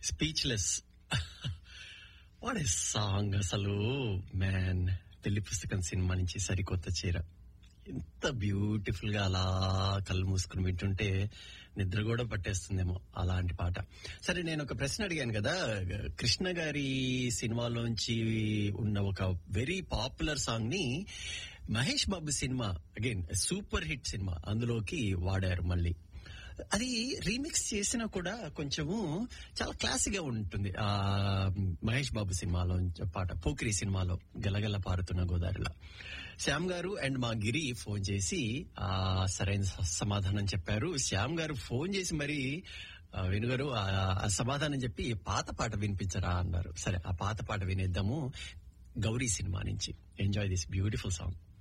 speechless what a song అసలు man Pelli Pustakam cinema నుంచి సరికొత్త చీర ఎంత బ్యూటిఫుల్ గా అలా కళ్ళు మూసుకుని వింటుంటే నిద్ర కూడా పట్టేస్తుందేమో అలాంటి పాట సరే నేను ఒక ప్రశ్న అడిగాను కదా కృష్ణ గారి సినిమాలోంచి ఉన్న ఒక వెరీ పాపులర్ సాంగ్ ని Mahesh Babu cinema again super hit cinema అందులోకి వాడారు మళ్ళీ అది రీమిక్స్ చేసినా కూడా కొంచెము చాలా క్లాసిక్ గా ఉంటుంది ఆ మహేష్ బాబు సినిమాలో పాట పోకిరి సినిమాలో గలగల పారుతున్న గోదావరిలో శ్యామ్ గారు అండ్ మా గిరి ఫోన్ చేసి ఆ సరైన స- సమాధానం చెప్పారు శ్యామ్ గారు ఫోన్ చేసి మరి ఆ, వేణుగారు ఆ ఆ సమాధానం చెప్పి పాత పాట వినిపించరా అన్నారు సరే ఆ పాత పాట వినేద్దాము గౌరీ సినిమా నుంచి ఎంజాయ్ దిస్ బ్యూటిఫుల్ సాంగ్